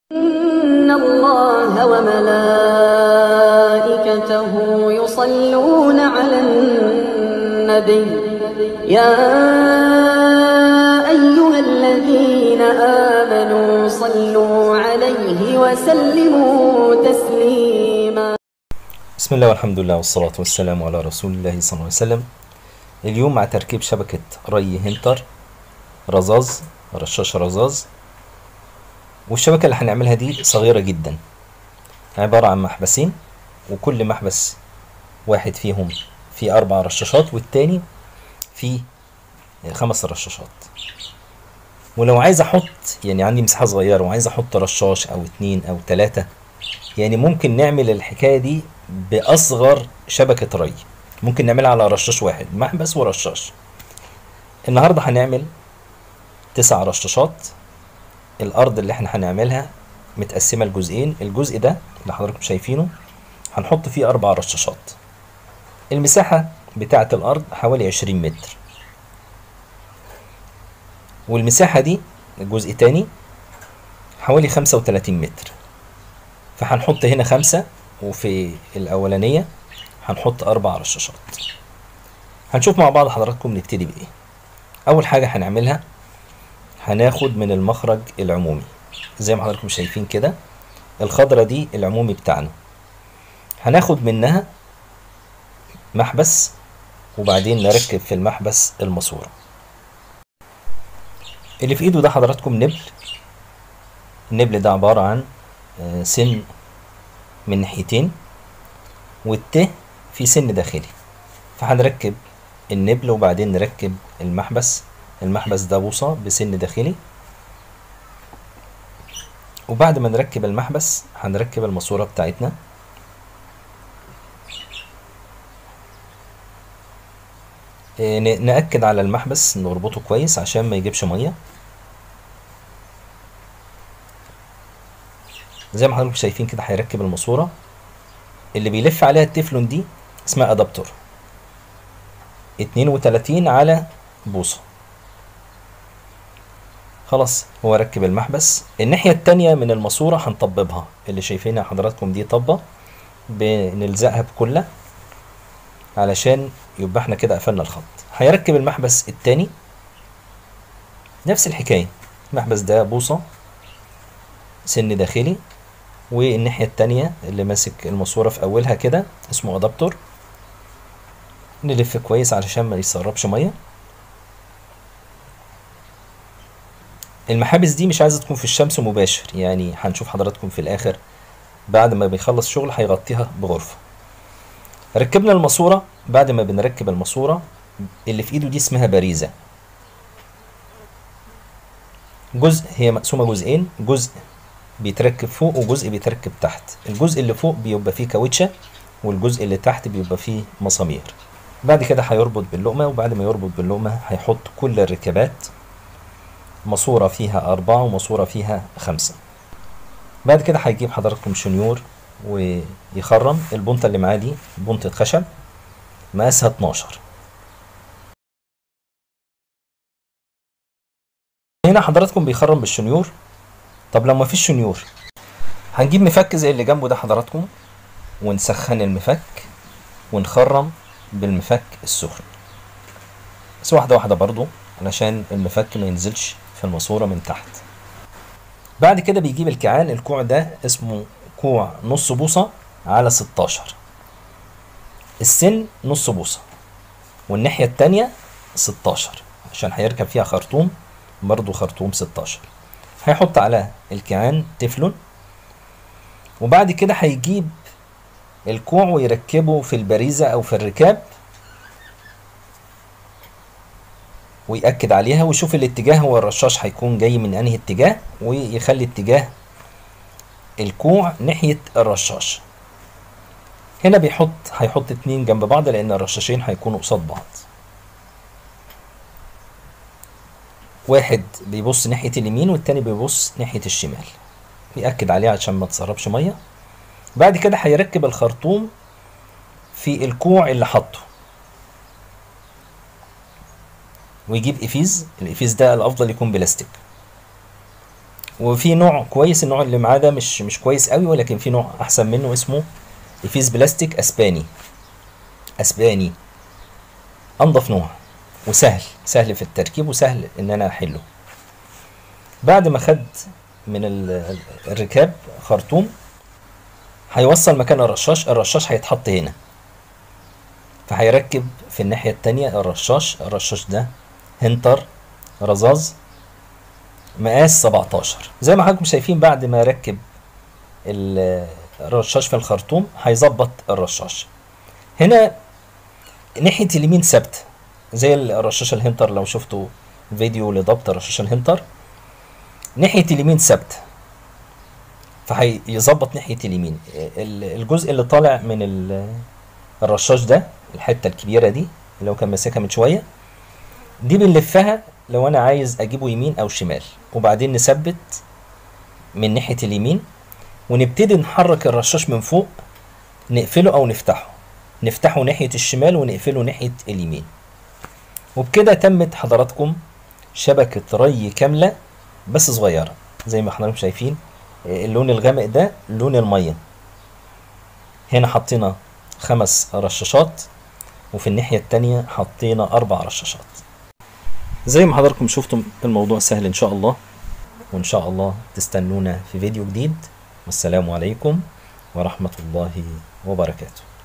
إن الله وملائكته يصلون على النبي يا أيها الذين آمنوا صلوا عليه وسلموا تسليما بسم الله والحمد لله والصلاة والسلام على رسول الله صلى الله عليه وسلم اليوم مع تركيب شبكة ري هنتر رزاز رشاش رزاز والشبكة اللي هنعملها دي صغيرة جدا عبارة عن محبسين وكل محبس واحد فيهم فيه أربع رشاشات والتاني فيه خمس رشاشات ولو عايز أحط يعني عندي مساحة صغيرة وعايز أحط رشاش أو اتنين أو تلاتة يعني ممكن نعمل الحكاية دي بأصغر شبكة ري ممكن نعملها على رشاش واحد محبس ورشاش النهاردة هنعمل تسع رشاشات الأرض اللي احنا هنعملها متقسمة لجزئين الجزء ده اللي حضراتكم شايفينه هنحط فيه أربع رشاشات المساحة بتاعة الأرض حوالي عشرين متر والمساحة دي جزء تاني حوالي خمسة وتلاتين متر فهنحط هنا خمسة وفي الأولانية هنحط أربع رشاشات هنشوف مع بعض حضراتكم نبتدي بإيه أول حاجة هنعملها هناخد من المخرج العمومي زي ما حضراتكم شايفين كده الخضرة دي العمومي بتاعنا هناخد منها محبس وبعدين نركب في المحبس الماسورة اللي في ايده ده حضراتكم نبل النبل ده عبارة عن آه، سن من ناحيتين والت في سن داخلي فهنركب النبل وبعدين نركب المحبس المحبس ده بوصة بسن داخلي وبعد ما نركب المحبس هنركب الماسورة بتاعتنا إيه، ن- نأكد على المحبس نربطه كويس عشان ما يجيبش مية زي ما حضراتكم شايفين كده هيركب الماسورة اللي بيلف عليها التeflon دي اسمها ادابتور 32 على بوصة خلاص هو ركب المحبس الناحية التانية من الماسورة هنطببها اللي شايفينها حضراتكم دي طبة بنلزقها بكلة علشان يبقى احنا كده قفلنا الخط هيركب المحبس التاني نفس الحكاية المحبس ده بوصة سن داخلي والناحية التانية اللي ماسك الماسورة في أولها كده اسمه أدابتور نلف كويس علشان ما يسربش مية المحابس دي مش عايزة تكون في الشمس مباشر يعني هنشوف حضراتكم في الآخر بعد ما بيخلص شغل هيغطيها بغرفة ركبنا الماسورة بعد ما بنركب الماسورة اللي في ايده دي اسمها باريزة جزء هي مقسومة جزئين جزء بيتركب فوق وجزء بيتركب تحت الجزء اللي فوق بيبقى فيه كاوتشة والجزء اللي تحت بيبقى فيه مسامير بعد كده هيربط باللقمة وبعد ما يربط باللقمة هيحط كل الركبات ماسورة فيها أربعة وماسورة فيها خمسة بعد كده هيجيب حضراتكم شنيور ويخرم البنطة اللي معاه دي بنطة خشب مقاسها 12 هنا حضراتكم بيخرم بالشنيور طب لو مفيش شنيور هنجيب مفك زي اللي جنبه ده حضراتكم ونسخن المفك ونخرم بالمفك السخن بس واحدة واحدة برضو علشان المفك ما ينزلش في الماسورة من تحت بعد كده بيجيب الكيعان الكوع ده اسمه كوع نص بوصة على 16 السن نص بوصة والناحية التانية 16 عشان هيركب فيها خرطوم برضو خرطوم 16 هيحط على الكيعان تeflon وبعد كده هيجيب الكوع ويركبه في البريزة أو في الركاب ويأكد عليها ويشوف الاتجاه هو الرشاش هيكون جاي من أنهي اتجاه ويخلي اتجاه الكوع ناحية الرشاش هنا بيحط هيحط اتنين جنب بعض لأن الرشاشين هيكونوا قصاد بعض واحد بيبص ناحية اليمين والتاني بيبص ناحية الشمال بيأكد عليه عشان ما تسربش مية بعد كده هيركب الخرطوم في الكوع اللي حاطه ويجيب افيز الافيز ده الافضل يكون بلاستيك وفي نوع كويس النوع اللي معاه ده مش مش كويس قوي ولكن في نوع احسن منه اسمه افيز بلاستيك اسباني اسباني انضف نوع وسهل سهل في التركيب وسهل ان انا احله بعد ما خد من ال- الركاب خرطوم هيوصل مكان الرشاش الرشاش هيتحط هنا فهيركب في الناحية التانية الرشاش الرشاش ده هنتر رذاذ مقاس 17 زي ما حضراتكم شايفين بعد ما ركب ال- الرشاش في الخرطوم هيظبط الرشاش هنا ناحية اليمين ثابتة زي الرشاش الهنتر لو شفتوا فيديو لضبط الرشاش الهنتر ناحية اليمين ثابتة فهيظبط ناحية اليمين ال- الجزء اللي طالع من ال- الرشاش ده الحتة الكبيرة دي اللي هو كان ماسكها من شوية دي بنلفها لو انا عايز اجيبه يمين او شمال وبعدين نثبت من ناحية اليمين ونبتدي نحرك الرشاش من فوق نقفله او نفتحه نفتحه ناحية الشمال ونقفله ناحية اليمين وبكده تمت حضراتكم شبكة ري كاملة بس صغيرة زي ما حضراتكم شايفين اللون الغامق ده لون المية هنا حطينا خمس رشاشات وفي الناحية التانية حطينا أربع رشاشات زي ما حضراتكم شفتم الموضوع سهل إن شاء الله وإن شاء الله تستنونا في فيديو جديد والسلام عليكم ورحمة الله وبركاته